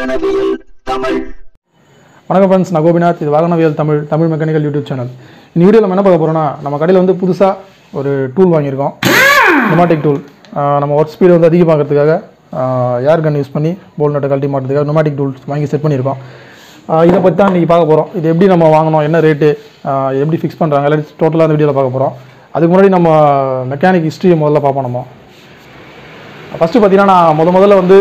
வாகனவியல் தமிழ் வணக்கம் ஃப்ரெண்ட்ஸ் நான் கோபிநாத் இது Vahanaviyal Tamil Tamil mechanical YouTube channel இந்த வீடியோவில் நம்ம என்ன பார்க்க போகிறோம்னா நம்ம கடையில் வந்து புதுசாக ஒரு டூல் வாங்கியிருக்கோம் நொமாட்டிக் டூல் நம்ம ஒர்க் ஸ்பீடு வந்து அதிகமாகிறதுக்காக ஏர் கன் யூஸ் பண்ணி போல் நட்டை கழட்டி மாட்டுறதுக்காக நொமாட்டிக் டூல்ஸ் வாங்கி செட் பண்ணியிருக்கோம் ஆஹ் இதை பற்றி தான் இன்றைக்கி பார்க்க போகிறோம் இது எப்படி நம்ம வாங்கணும் என்ன ரேட்டு எப்படி ஃபிக்ஸ் பண்ணுறாங்க எல்லாம் டோட்டலாக அந்த வீடியோவில் பார்க்க போகிறோம் அதுக்கு முன்னாடி நம்ம மெக்கானிக் ஹிஸ்ட்ரியை முதல்ல பார்ப்போம் நம்ம ஃபஸ்ட்டு பார்த்தீங்கன்னா நான் முத முதல்ல வந்து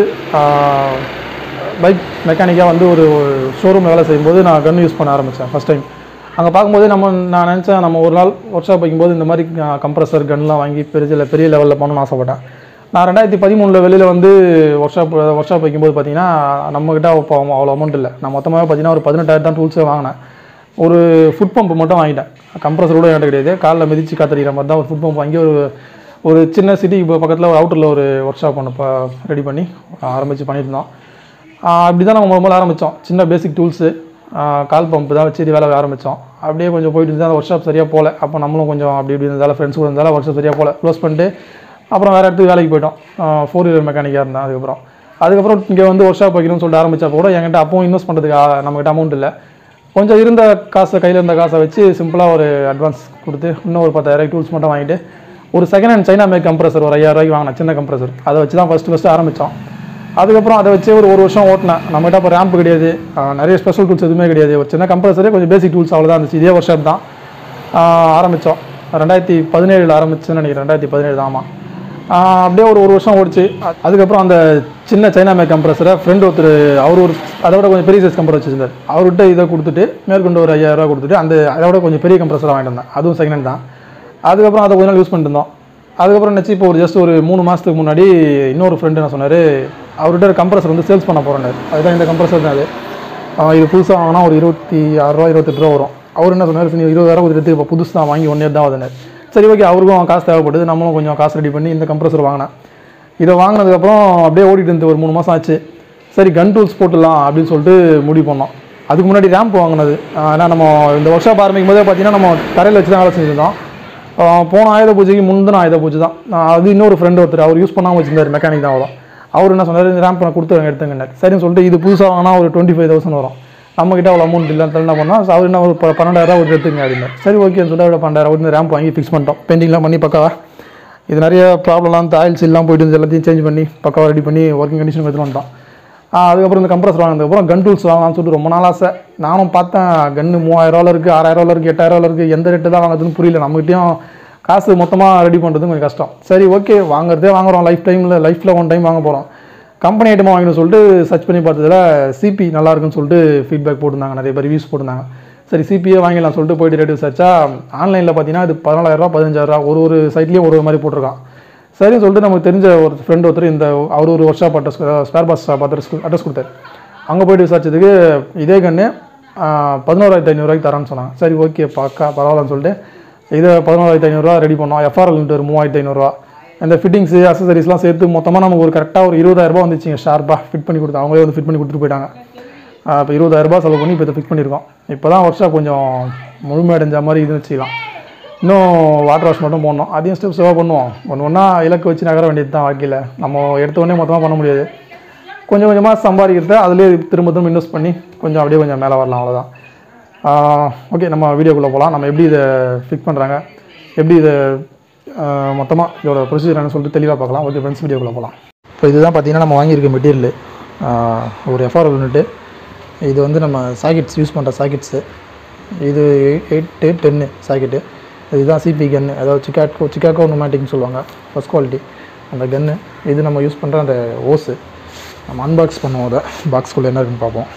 பைக் மெக்கானிக்காக வந்து ஒரு ஷோரூமில் வேலை செய்யும்போது நான் கன் யூஸ் பண்ண ஆரம்பித்தேன் ஃபஸ்ட் டைம் அங்கே பார்க்கும்போது நம்ம நான் நினச்சேன் நம்ம ஒரு நாள் ஒர்க் ஷாப் வைக்கும்போது இந்த மாதிரி கம்ப்ரஸர் கன்லாம் வாங்கி பெரிய பெரிய லெவலில் பண்ணணும்னு ஆசைப்பட்டேன் நான் ரெண்டாயிரத்தி பதிமூணில் வெளியில் வந்து ஒர்க் ஷாப் ஒர்க் ஷாப் வைக்கும்போது பார்த்தீங்கன்னா நம்மக்கிட்ட அப்போ அவ்வளோ அமௌண்ட் இல்லை நான் மொத்தமாக பார்த்தீங்கன்னா ஒரு பதினெட்டாயிரம் தான் டூல்ஸே வாங்கினேன் ஒரு ஃபுட் பம்ப் மட்டும் வாங்கிட்டேன் கம்ப்ரஸர் கூட என்கிட்ட கிடையாது காலில் மிதிச்சு காத்தடிக்கிற மாதிரி தான் ஒரு ஃபுட் பம்ப் வாங்கி ஒரு ஒரு சின்ன சிட்டிக்கு இப்போ பக்கத்தில் ஒரு அவுட்டரில் ஒரு ஒர்க் ஷாப் ஒன்று இப்போ ரெடி பண்ணி ஆரம்பித்து பண்ணியிருந்தோம் அப்படி தான் நம்ம முதல்ல ஆரம்பித்தோம் சின்ன பேசிக் டூல்ஸு கால் பம்ப் தான் வச்சு இது வேலை ஆரம்பித்தோம் அப்படியே கொஞ்சம் போயிட்டு இருந்தால் அந்த ஒர்க் ஷாப் சரியாக போகல அப்போ நம்மளும் கொஞ்சம் அப்படி இப்படி இருந்தாலும் ஃப்ரெண்ட்ஸ் கூட இருந்தாலும் ஒர்க் ஷாப் சரியாக போகல க்ளோஸ் பண்ணிட்டு அப்புறம் வேறு இடத்துக்கு வேலைக்கு போயிட்டோம் ஃபோர் வீலர் மெக்கானிக்காக இருந்தேன் அதுக்கப்புறம் அதுக்கப்புறம் இங்கே வந்து ஒர்க் ஷாப் வைக்கணும்னு சொல்லிட்டு ஆரம்பிச்சப்போ கூட என்கிட்ட அப்பவும் இன்வெஸ்ட் பண்ணுறதுக்கு ஆ- நம்மகிட்ட அமௌண்ட் இல்லை கொஞ்சம் இருந்த காசை கையில் இருந்த காசை வச்சு சிம்பிளாக ஒரு அட்வான்ஸ் கொடுத்து இன்னும் ஒரு பத்தாயிரம் டூல்ஸ் மட்டும் வாங்கிட்டு ஒரு second hand China make compressor ஒரு ஐயாயிரம் ரூபாய்க்கு வாங்கினேன் சின்ன கம்ப்ரஸர் அதை வச்சு தான் ஃபஸ்ட்டு ஃபஸ்ட்டு ஆரம்பித்தோம் அதுக்கப்புறம் அதை வச்சு ஒரு ஒரு வருஷம் ஓட்டினேன் நம்மகிட்ட அப்போ ரேம்ப் கிடையாது ஆஹ் நிறைய ஸ்பெஷல் டூல்ஸ் எதுவுமே கிடையாது ஒரு சின்ன கம்ப்ரஸரே கொஞ்சம் பேசிக் டூல்ஸ் அவ்வளோதான் இருந்துச்சு இதே ஒர்க் ஷாப் தான் ஆரம்பித்தோம் ரெண்டாயிரத்தி பதினேழில் ஆரம்பிச்சுன்னு நினைக்கிறேன் ரெண்டாயிரத்தி பதினேழு தான் ஆமாம் ஆஹ் அப்படியே ஒரு ஒரு வருஷம் ஓடிச்சு அ- அதுக்கப்புறம் அந்த சின்ன சைனா மேக் கம்ப்ரஸரை ஃப்ரெண்ட் ஒருத்தர் அவர் ஒரு அதை விட கொஞ்சம் பெரிய சைஸ் கம்ப்ரஸ் வச்சிருந்தார் அவர்கிட்ட இதை கொடுத்துட்டு மேற்கொண்டு ஒரு ஐயாயிரம் ரூபா கொடுத்துட்டு அந்த அதை விட கொஞ்சம் பெரிய கம்ப்ரஸராக வாங்கிட்டு வந்தேன் அதுவும் செகண்ட் ஹேண்ட் தான் அதுக்கப்புறம் அதை கொஞ்ச நாள் யூஸ் பண்ணிட்டு இருந்தோம் அதுக்கப்புறம் நினச்சி இப்போ ஒரு ஜஸ்ட் ஒரு மூணு மாதத்துக்கு முன்னாடி இன்னொரு ஃப்ரெண்டு என்ன சொன்னார் அவர்கிட்ட ஒரு கம்ப்ரஸர் வந்து சேல்ஸ் பண்ண போகிறேன் அதுதான் இந்த கம்ப்ரஸர் தான் அது ஆஹ் இது புதுசாக வாங்கினா ஒரு இருபத்தி ஆறு ரூபா இருபத்தெட்டு ரூபா வரும் அவர் என்ன சொன்னார் சரி இருபதாயிரம் கொடுத்துட்டு இப்போ புதுசு தான் வாங்கி ஒன் இயர் தான் ஆகுதுன்னு சரி ஓகே அவருக்கும் காசு தேவைப்படுது நம்மளும் கொஞ்சம் காசு ரெடி பண்ணி இந்த கம்ப்ரஸர் வாங்கினேன் இதை வாங்கினதுக்கப்புறம் அப்படியே ஓடிட்டு இருந்து ஒரு மூணு மாதம் ஆச்சு சரி கன் டூல்ஸ் போட்டுடலாம் அப்படின்னு சொல்லிட்டு முடிவு பண்ணோம் அதுக்கு முன்னாடி ரேம்ப் வாங்கினது ஆஹ் ஏன்னா நம்ம இந்த ஒர்க் ஷாப் ஆரம்பிக்கும் போதே பார்த்தீங்கன்னா நம்ம தரையில் வச்சு தான் வேலை செஞ்சுருந்தோம் ஆஹ் போன ஆயுத பூஜைக்கு முந்தின ஆயுத பூஜை தான் ஆஹ் அது இன்னொரு ஃப்ரெண்ட் ஒருத்தர் அவர் யூஸ் பண்ணாமல் வச்சிருந்தார் மெக்கானிக் தான் வரும் அவர் என்ன சொன்னார் இந்த ரேம்ப் நான் கொடுத்துருங்க எடுத்துங்கன்னார் சரின்னு சொல்லிட்டு இது புதுசாக வாங்கினா ஒரு டுவெண்ட்டி ஃபைவ் தௌசண்ட் வரும் நம்மக்கிட்ட அவ்வளோ அமௌண்ட் இல்லை என்ன பண்ணோம் அவர் என்ன ஒரு ப- பன்னெண்டாயிரம் ஒரு எடுத்துங்க அப்படின்னு சரி ஓகேன்னு சொல்லிட்டு அவரோட பன்னெண்டாயிரம் இந்த ரேம்ப் வாங்கி ஃபிக்ஸ் பண்ணிட்டோம் பெயிண்டிங்லாம் பண்ணி பக்காவா இது நிறைய ப்ராப்ளம்லாம் ஆயில் சீல்லாம் போயிட்டு இருந்துச்சு, எல்லாத்தையும் சேஞ்ச் பண்ணி பக்காவாக ரெடி பண்ணி ஒர்க்கிங் கண்டிஷன் எடுத்துட்டு வந்துட்டோம் ஆஹ் அதுக்கப்புறம் இந்த கம்ப்ரஸர் வாங்கினதுக்கப்புறம் கன் டூல்ஸ் வாங்கலாம்னு சொல்லிட்டு ரொம்ப நாள் ஆசை நானும் பார்த்தேன் கன்று மூவாயிரரூவால இருக்குது ஆறாயிரரூவால இருக்குது எட்டாயிரரூவால இருக்குது எந்த ரேட்டு தான் வாங்குறதுன்னு புரியல நம்மகிட்டயும் காசு மொத்தமாக ரெடி பண்ணுறது கொஞ்சம் கஷ்டம் சரி ஓகே வாங்குறதே வாங்குறோம் லைஃப் டைமில் லைஃப்பில் ஒன் டைம் வாங்க போகிறோம் கம்பெனி ஐட்டமாக வாங்கணும்னு சொல்லிட்டு சர்ச் பண்ணி பார்த்ததுல சிபி நல்லா இருக்குன்னு சொல்லிட்டு ஃபீட்பேக் போட்டிருந்தாங்க நிறைய பேர் ரிவ்யூஸ் போட்டிருந்தாங்க சரி சிபியே வாங்கிடலாம் சொல்லிட்டு போயிட்டு ரேட் விசாரிச்சா ஆன்லைனில் பார்த்தீங்கன்னா இது பதினாலாயிரரூவா பதினஞ்சாயிரரூவா ஒரு ஒரு சைட்லேயும் ஒரு ஒரு மாதிரி போட்டிருக்கான் சரின்னு சொல்லிட்டு நமக்கு தெரிஞ்ச ஒரு ஃப்ரெண்ட் ஒருத்தர் இந்த அவர் ஒரு work shop address spare parts shop address address கொடுத்தாரு அங்கே போயிட்டு விசாரிச்சதுக்கு இதே கன்று பதினோராயிரத்தி ஐநூறுரூவாய்க்கு தரேன்னு சொன்னாங்க சரி ஓகே பக்கா பரவாயில்லன்னு சொல்லிட்டு இதை பதினோராயிரத்தி ஐநூறுரூவா ரெடி பண்ணோம் எஃப்ஆர்எல் ஒரு மூவாயிரத்தி ஐநூறுரூவா இந்த ஃபிட்டிங்ஸு அசசரிஸ்லாம் சேர்த்து மொத்தமாக நமக்கு ஒரு கரெக்டாக ஒரு இருபதாயிரரூபா வந்துச்சுங்க ஷார்ப்பாக ஃபிட் பண்ணி கொடுத்து அவங்களே வந்து ஃபிட் பண்ணி கொடுத்துட்டு போயிட்டாங்க இப்போ இருபதாயிரரூபா செலவு பண்ணி இப்போ இதை ஃபிக்ஸ் பண்ணியிருக்கோம் இப்போ தான் ஒர்க் ஷாப் கொஞ்சம் முழுமையடைஞ்ச மாதிரி இது வச்சுக்கலாம் இன்னும் வாட்டர் வாஷ் மட்டும் போடணும் அதையும் ஸ்டெப் ஸ்டெப்பாக பண்ணுவோம் ஒன்று ஒன்றா இலக்கு வச்சு நகர வேண்டியது தான் வாழ்க்கையில் நம்ம எடுத்த உடனே மொத்தமாக பண்ண முடியாது கொஞ்சம் கொஞ்சமாக சம்பாதிக்கிறத அதுலேயே திரும்ப திரும்ப இன்வெஸ்ட் பண்ணி கொஞ்சம் அப்படியே கொஞ்சம் மேலே வரலாம் அவ்வளோதான் ஓகே நம்ம வீடியோக்குள்ளே போகலாம் நம்ம எப்படி இதை ஃபிக்ஸ் பண்ணுறாங்க எப்படி இதை மொத்தமாக இதோட ப்ரொசீஜர் என்ன சொல்லிட்டு தெளிவாக பார்க்கலாம் ஓகே ஃப்ரெண்ட்ஸ் வீடியோக்குள்ளே போகலாம் இப்போ இதுதான் பார்த்தீங்கன்னா நம்ம வாங்கியிருக்க மெட்டீரியல் ஒரு எஃப்ஆர் யூனிட்டு இது வந்து நம்ம சாக்கெட்ஸ் யூஸ் பண்ணுற சாக்கெட்ஸு இது எயிட்டு டென்னு சாக்கெட்டு இதுதான் சிபி கன்று அதாவது சிக்காக்கோ சிக்காக்கோ நொமேட்டிக்னு சொல்லுவாங்க ஃபஸ்ட் குவாலிட்டி அந்த கன்று இது நம்ம யூஸ் பண்ணுற அந்த ஓஸு நம்ம அன்பாக்ஸ் பண்ணுவோம் அதை பாக்ஸ்குள்ளே என்ன இருக்குன்னு பார்ப்போம்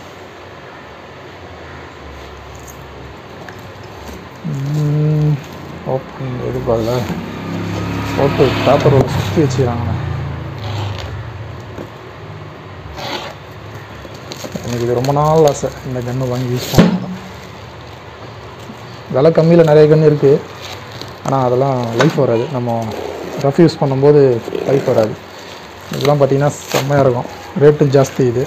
ஓப்பன் இது பதில் போட்டு பேப்பர் ஒரு சுற்றி வச்சுக்கிறாங்க எனக்கு இது ரொம்ப நாள் ஆசை இந்த கன்று வாங்கி யூஸ் பண்ணணும் விலை கம்மியில் நிறைய கன்று இருக்குது ஆனால் அதெல்லாம் லைஃப் வராது நம்ம ரஃப் யூஸ் பண்ணும்போது லைஃப் வராது இதெல்லாம் பார்த்தீங்கன்னா செம்மையாக இருக்கும் ரேட்டு ஜாஸ்தி இது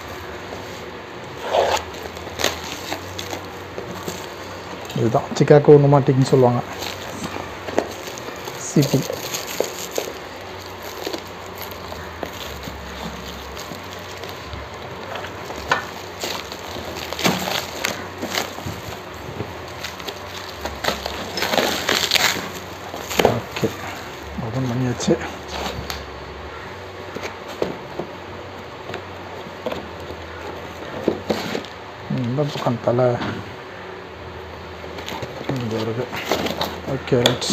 இதுதான் சிக்காக்கோ நொமாட்டிக்னு சொல்லுவாங்க சிபி ஆயிடுச்சு இந்த பக்கம் தலை இங்கே இருக்கு ஓகே ரைட்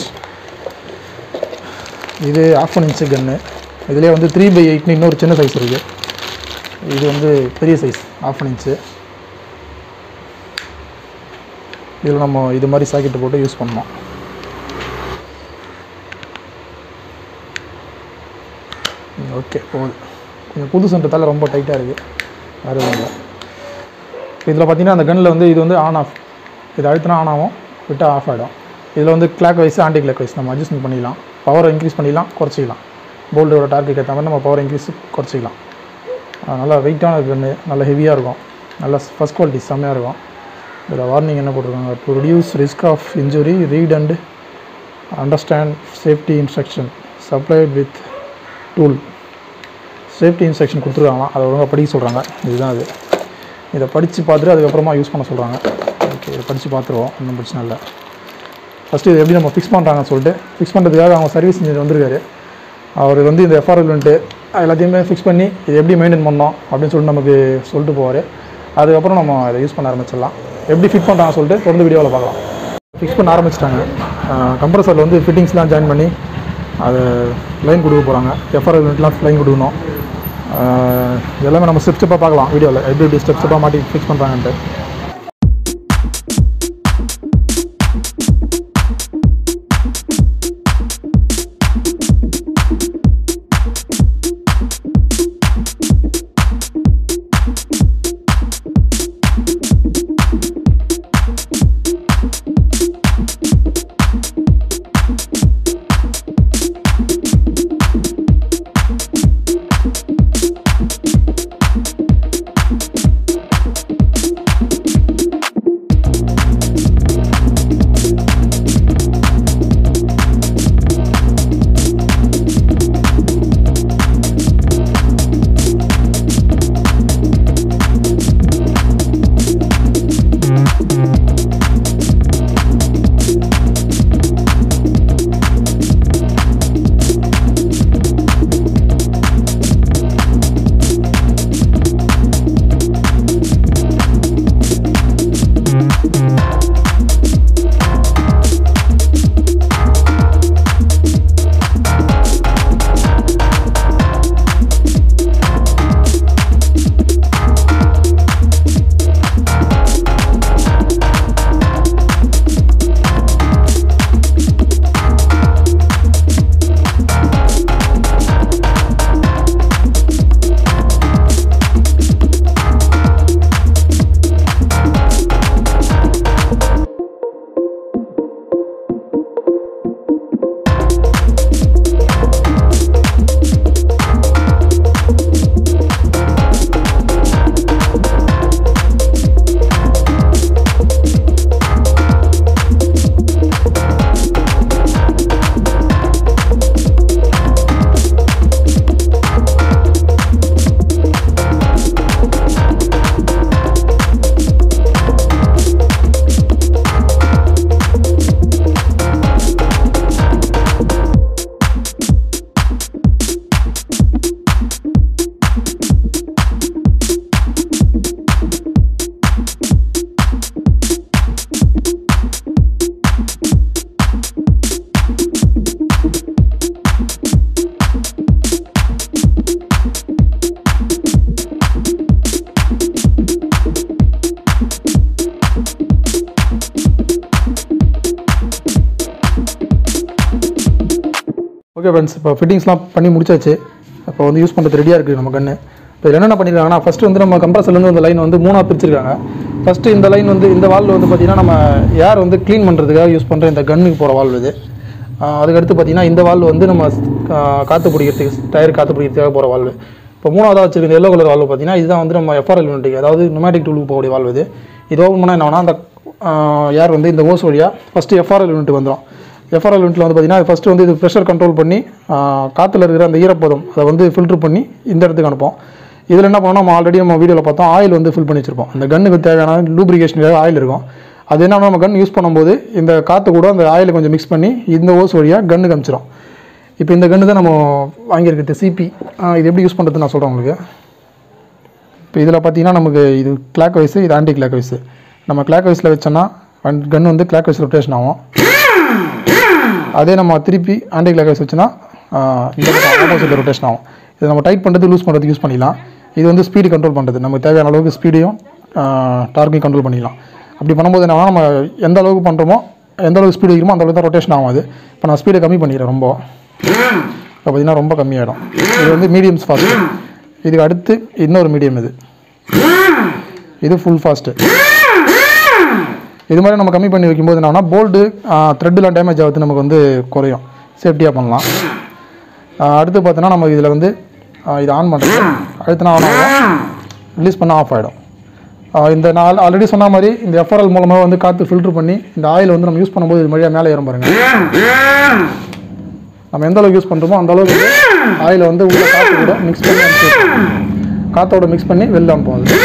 இது ஆஃப் ஒன் இன்ச்சு கன்று இதுலேயே வந்து த்ரீ பை எயிட்னு இன்னொரு சின்ன சைஸ் இருக்குது இது வந்து பெரிய சைஸ் ஆஃப் ஒன் இன்ச்சு இதில் நம்ம இது மாதிரி சாக்கெட்டு போட்டு யூஸ் பண்ணோம் ஓகே போகுது கொஞ்சம் புதுசுன்றதால ரொம்ப டைட்டாக இருக்குது வேறு எதுவும் இல்லை இதில் பார்த்தீங்கன்னா அந்த கன்னில் வந்து இது வந்து ஆன் ஆஃப் இது அழுத்தினா ஆன் ஆகும் விட்டால் ஆஃப் ஆகிடும் இதில் வந்து clockwise anti clockwise நம்ம அட்ஜஸ்ட்மெண்ட் பண்ணிக்கலாம் பவரை இன்க்ரீஸ் பண்ணிக்கலாம் குறைச்சிக்கலாம் போல்டோட டார்க்கு ஏற்ற மாதிரி நம்ம பவர் இன்க்ரீஸ் குறைச்சிக்கலாம் அஹ் நல்லா வெயிட்டான கன்று நல்ல ஹெவியாக இருக்கும் நல்ல ஃபஸ்ட் குவாலிட்டி செம்மையாக இருக்கும் இதில் வார்னிங் என்ன போட்டிருக்காங்க to reduce risk of injury read and understand safety instruction supplied with tool safety instruction கொடுத்துருக்காங்களாம் அதை ஒழுங்காக படிக்க சொல்கிறாங்க இதுதான் அது இதை படித்து பார்த்துட்டு அதுக்கப்புறமா யூஸ் பண்ண சொல்கிறாங்க ஓகே இதை படித்து பார்த்துருவோம் ஒன்றும் பிரச்சனை இல்லை ஃபஸ்ட்டு இது எப்படி நம்ம ஃபிக்ஸ் பண்ணுறாங்கன்னு சொல்லிட்டு ஃபிக்ஸ் பண்ணுறதுக்காக அவங்க சர்வீஸ் இன்ஜினியர் வந்திருக்காரு அவர் வந்து இந்த எஃப்ஆர்எல்ன்ட்டு எல்லாத்தையுமே ஃபிக்ஸ் பண்ணி இது எப்படி மெயின்டைன் பண்ணோம் அப்படின்னு சொல்லிட்டு நமக்கு சொல்லிட்டு போவார் அதுக்கப்புறம் நம்ம இதை யூஸ் பண்ண ஆரம்பிச்சிடலாம் எப்படி ஃபிட் பண்ணுறாங்கன்னு சொல்லிட்டு தொடர்ந்து வீடியோவில் பார்க்கலாம் ஃபிக்ஸ் பண்ண ஆரம்பிச்சிட்டாங்க கம்ப்ரஸரில் வந்து ஃபிட்டிங்ஸ்லாம் ஜாயின் பண்ணி அது லைன் கொடுக்க போகிறாங்க எஃப்ஆர்எல் யூனிட்லாம் லைன் கொடுக்கணும் ஆஹ் எல்லாமே நம்ம ஸ்டெப் ஸ்டெப்பாக பார்க்கலாம் வீடியோவில் எப்படி எப்படி ஸ்டெப் ஸ்டெப்பாக மாட்டி ஃபிக்ஸ் பண்ணுறாங்கன்ட்டு ஓகே ஃப்ரெண்ட்ஸ் இப்போ ஃபிட்டிங்ஸ்லாம் பண்ணி முடிச்சாச்சு இப்போ வந்து யூஸ் பண்ணுறது ரெடியாக இருக்குது நம்ம கன்று இப்போ இதில் என்னென்ன பண்ணியிருக்காங்கன்னா ஃபஸ்ட்டு வந்து நம்ம கம்ப்ரஸர்லேருந்து இந்த லைன் வந்து மூணாக பிரிச்சிருக்காங்க ஃபஸ்ட்டு இந்த லைன் வந்து இந்த வால்வு வந்து பார்த்திங்கன்னா நம்ம ஏர் வந்து க்ளீன் பண்ணுறதுக்காக யூஸ் பண்ணுற இந்த கன்னுக்கு போகிற வால்வு இது ஆஹ் அதுக்கடுத்து பார்த்திங்கன்னா இந்த வால்வு வந்து நம்ம ஆஹ் காற்று பிடிக்கிறதுக்கு டயர் காற்று பிடிக்கிறதுக்காக போகிற வால்வு இப்போ மூணாவதாக வச்சிருக்க எல்லோ கலர் வால்வு பார்த்தீங்கன்னா இதுதான் வந்து நம்ம எஃப்ஆர்எல் யூனிட்டுக்கு அதாவது நுமேட்டிக் டூலுக்கு போகக்கூடிய வால்வு இது இது ஓப்பன் பண்ணால் என்ன ஆகும்னா அந்த ஏர் வந்து இந்த ஓஸ் வழியாக ஃபஸ்ட்டு எஃப்ஆர்எல் யூனிட் வந்துடும் எஃப்ஆர்எல் யூனிட்டில் வந்து பார்த்தீங்கன்னா ஃபஸ்ட்டு வந்து இது ப்ரெஷர் கண்ட்ரோல் பண்ணி காற்றுல இருக்கிற அந்த ஈரப்பதம் அதை வந்து ஃபில்ட்ரு பண்ணி இந்த இடத்துக்கு அனுப்போம் இதில் என்ன பண்ணோம் நம்ம ஆல்ரெடி நம்ம வீடியோவில் பார்த்தோம் ஆயில் வந்து ஃபில் பண்ணி வச்சிருப்போம் அந்த கன்னுக்கு தேவையான லூப்ரிகேஷனுக்காக ஆயில் இருக்கும் அது என்ன நம்ம கன் யூஸ் பண்ணும்போது இந்த காற்று கூட அந்த ஆயிலை கொஞ்சம் மிக்ஸ் பண்ணி இந்த ஓஸ் வழியாக கன்னுக்கு அமிச்சிடும் இப்போ இந்த கன்று தான் நம்ம வாங்கியிருக்கிறது சிபி இது எப்படி யூஸ் பண்ணுறது நான் சொல்கிறேன் உங்களுக்கு இப்போ இதில் பார்த்தீங்கன்னா நமக்கு இது கிளாக் வைஸு இது ஆன்டி கிளாக் வைஸு நம்ம கிளாக் வைஸில் வச்சோன்னா கன் வந்து கிளாக் வைஸ் ரொட்டேஷன் ஆகும் அதே நம்ம திருப்பி ஆன்டி கிளாக் வைஸ் வச்சோன்னா ஆஹ், இந்த ஆப்போசிட்டில் ரொட்டேஷன் ஆகும் இதை நம்ம டைட் பண்ணுறது லூஸ் பண்ணுறது யூஸ் பண்ணிக்கலாம் இது வந்து ஸ்பீடு கண்ட்ரோல் பண்ணுறது நமக்கு தேவையான அளவுக்கு ஸ்பீடையும் டார்க்கையும் கண்ட்ரோல் பண்ணிக்கலாம் அப்படி பண்ணும்போது என்ன நம்ம எந்த அளவுக்கு பண்ணுறோமோ எந்த அளவுக்கு ஸ்பீடு வைக்கிறோமோ அந்த அளவுக்கு தான் ரொட்டேஷன் ஆகும் அது இப்போ நான் ஸ்பீடை கம்மி பண்ணிடுறேன் ரொம்ப இப்போ பார்த்தீங்கன்னா ரொம்ப கம்மியாயிடும் இது வந்து மீடியம்ஸ் ஃபாஸ்ட் இதுக்கு அடுத்து இன்னொரு மீடியம் இது இது ஃபுல் ஃபாஸ்ட்டு இது மாதிரி நம்ம கம்மி பண்ணி வைக்கும்போது என்னன்னா போல்டு த்ரெட்டெலாம் டேமேஜ் ஆகுது நமக்கு வந்து குறையும் சேஃப்டியாக பண்ணலாம் ஆஹ் அடுத்து பார்த்தோன்னா நம்ம இதில் வந்து ஆஹ் இது ஆன் பண்ணுறது அடுத்து நான் ஆன் ஆகும் ரிலீஸ் பண்ண ஆஃப் ஆகிடும் இந்த நான் ஆல்ரெடி சொன்ன மாதிரி இந்த எஃப்ஆர்எல் மூலமாக வந்து காற்று ஃபில்டர் பண்ணி இந்த ஆயில் வந்து நம்ம யூஸ் பண்ணும்போது இது வழியாக மேலே ஏறும் பாருங்க நம்ம எந்த அளவுக்கு யூஸ் பண்ணுறோமோ அந்த அளவுக்கு வந்து ஆயிலை வந்து உள்ள காற்று கூட மிக்ஸ் பண்ணி அனுப்பிச்சு காற்றோட மிக்ஸ் பண்ணி வெளில அனுப்புவோம் அது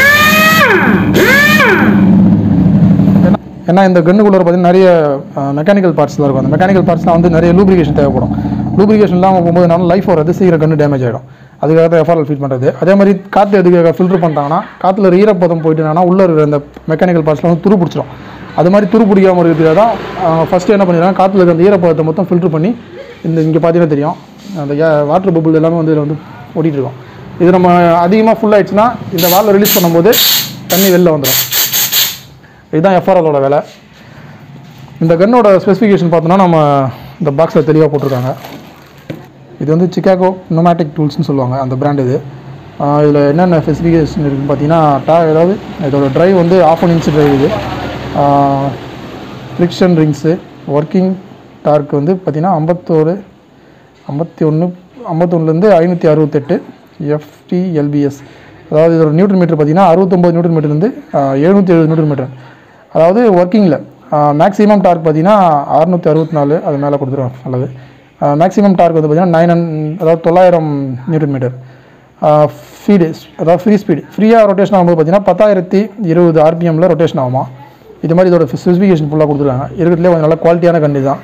ஏன்னா- ஏன்னா இந்த கன்னுக்குள்ளே பார்த்தீங்கன்னா நிறைய மெக்கானிக்கல் பார்ட்ஸ்லாம் இருக்கும் அந்த மெக்கானிக்கல் பார்ட்ஸ்லாம் வந்து நிறைய லூப்ரிகேஷன் தேவைப்படும் லூப்ரிகேஷன் இல்லாமல் போகும்போது என்னால லைஃப் வராது சீக்கிரம் கன்று டேமேஜ் ஆகிடும் அதுக்காக தான் எஃப்ஆர்எல் ஃபீட் பண்ணுறது அதே மாதிரி காற்று எதுக்காக ஃபில்டர் பண்ணிட்டாங்கன்னா காற்றுல ஒரு ஈரப்பதம் போயிட்டுனா உள்ள இருக்கிற அந்த மெக்கானிக்கல் பார்ட்ஸ்லாம் வந்து துரு பிடிச்சிரும் அது மாதிரி துரு பிடிக்காம இருக்கிறதுக்காக தான் ஃபஸ்ட்டு என்ன பண்ணிடுறாங்க காற்றுல இருக்க அந்த ஈரப்பதத்தை மொத்தம் ஃபில்டர் பண்ணி இந்த இங்கே பார்த்தீங்கன்னா தெரியும் அந்த வாட்டர் பபுள் எல்லாமே வந்து இதில் வந்து ஓடிட்டு இருக்கும் இது நம்ம அதிகமாக ஃபுல் ஆயிடுச்சுன்னா இந்த வால்வை ரிலீஸ் பண்ணும்போது தண்ணி வெளில வந்துடும் இதுதான் எஃப்ஆர்எலோட வேலை இந்த கன்னோட ஸ்பெசிஃபிகேஷன் பார்த்தோன்னா நம்ம இந்த பாக்ஸில் தெளிவாக போட்டிருக்காங்க இது வந்து சிக்காகோ நொமேட்டிக் டூல்ஸ்னு சொல்லுவாங்க அந்த பிராண்ட் இது இதில் என்னென்ன ஸ்பெசிஃபிகேஷன் இருக்குன்னு பார்த்தீங்கன்னா டா அதாவது இதோட டிரைவ் வந்து ஆஃப் அன் இன்ச் டிரைவ் இது ஃப்ரிக்ஷன் ரிங்ஸு ஒர்க்கிங் டார்க் வந்து பார்த்தீங்கன்னா ஐம்பத்தோரு ஐம்பத்தி ஒன்று ஐம்பத்தொன்னுலேருந்து ஐநூற்றி அறுபத்தெட்டு எஃப்டி எல்பிஎஸ் அதாவது இதோட நியூட்ரன் மீட்டர் பார்த்தீங்கன்னா அறுபத்தொம்பது நியூட்ரன் மீட்டர்லேருந்து எழுநூற்றி எழுபது நியூட்ரன் மீட்டர் அதாவது ஒர்க்கிங்கில் மேக்ஸிமம் டார்க் பார்த்தீங்கன்னா அறுநூற்றி அறுபத்தி நாலு அது மேலே கொடுத்துருவோம் அல்லது மேக்ஸிமம் டார்க் வந்து பார்த்தீங்கன்னா நைன் ஹண்ட் அதாவது தொள்ளாயிரம் நியூட்ரன் மீட்டர் ஃபீடு அதாவது ஃப்ரீ ஸ்பீடு ஃப்ரீயாக ரொட்டேஷன் ஆகும்போது பார்த்தீங்கன்னா பத்தாயிரத்தி இருபது ஆர்பிஎம்மில் ரொட்டேஷன் ஆகுமா இது மாதிரி இதோட ஸ்பெசிஃபிகேஷன் ஃபுல்லாக கொடுத்துருக்காங்க இருக்கிறதுலே கொஞ்சம் நல்ல குவாலிட்டியான கண்டி தான்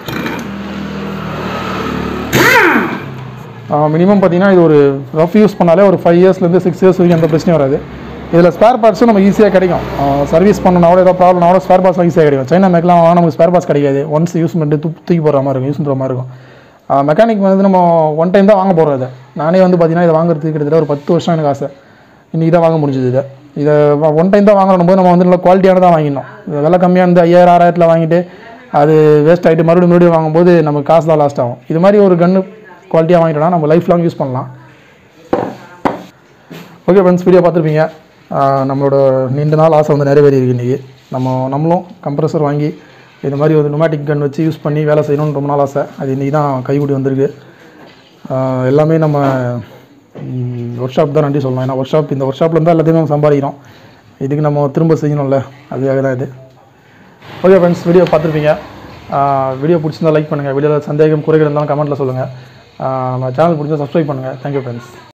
மினிமம் பார்த்தீங்கன்னா இது ஒரு ரஃப் யூஸ் பண்ணாலே ஒரு ஃபைவ் இயர்ஸ்லேருந்து சிக்ஸ் இயர்ஸ் வரைக்கும் எந்த பிரச்சனையும் வராது இதில் ஸ்பேர் பார்ட்ஸும் நமக்கு ஈஸியாக கிடைக்கும் சர்வீஸ் பண்ணணும் கூட ஏதாவது ப்ராப்ளம் கூட ஸ்பேர் பார்ட்ஸ்லாம் ஈஸியாக கிடைக்கும் சைனா மேக்லாம் வாங்கினா நமக்கு ஸ்பேர் பார்ட்ஸ் கிடைக்காது ஒன்ஸ் யூஸ் பண்ணிட்டு தூ தூக்கி போடுற மாதிரி இருக்கும் யூஸ் பண்ணுற மாதிரி இருக்கும் மெக்கானிக் வந்து நம்ம ஒன் டைம் தான் வாங்க போகிறோம் இதை நானே வந்து பார்த்தீங்கன்னா இதை வாங்குறதுக்கு கிட்டத்தட்ட ஒரு பத்து வருஷம் எனக்கு ஆசை இன்றைக்கி தான் வாங்க முடிஞ்சது இதை இதை ஒன் டைம் தான் வாங்கணும் போது நம்ம வந்து நல்ல குவாலிட்டியானதாக வாங்கிடணும் இது விலை கம்மியாக இருந்து ஐயாயிரம் ஆறாயிரத்தில் வாங்கிட்டு அது வேஸ்ட் ஆகிட்டு மறுபடியும் மறுபடியும் வாங்கும்போது நமக்கு காசு தான் லாஸ்ட் ஆகும் இது மாதிரி ஒரு கன்று குவாலிட்டியாக வாங்கிட்டோம்னா நம்ம லைஃப் லாங் யூஸ் பண்ணலாம் ஓகே ஃப்ரெண்ட்ஸ் வீடியோ பார்த்துருப்பீங்க ஆஹ் நம்மளோட நீண்ட நாள் ஆசை வந்து நிறைவேறியிருக்கு இன்றைக்கி நம்ம நம்மளும் கம்ப்ரஸர் வாங்கி இந்த மாதிரி ஒரு நொமேட்டிக் கன் வச்சு யூஸ் பண்ணி வேலை செய்யணும்னு ரொம்ப நாள் ஆசை அது இன்றைக்கி தான் கைகூடி வந்திருக்கு ஆஹ் எல்லாமே நம்ம ஒர்க் ஷாப் தான் நன்றி சொல்லலாம் ஏன்னா ஒர்க் ஷாப் இந்த ஒர்க் ஷாப்பில் இருந்தால் எல்லாத்தையுமே நம்ம சம்பாதிக்கிறோம் இதுக்கு நம்ம திரும்ப செய்யணும்ல அதுக்காக தான் இது ஓகே ஃப்ரெண்ட்ஸ் வீடியோ பார்த்துருப்பீங்க வீடியோ பிடிச்சிருந்தா லைக் பண்ணுங்கள் வீடியோவில் சந்தேகம் குறைகள் இருந்தாலும் கமெண்ட்டில் சொல்லுங்கள் நம்ம சேனல் பிடிச்சா சப்ஸ்கிரைப் பண்ணுங்கள் தேங்க்யூ ஃப்ரெண்ட்ஸ்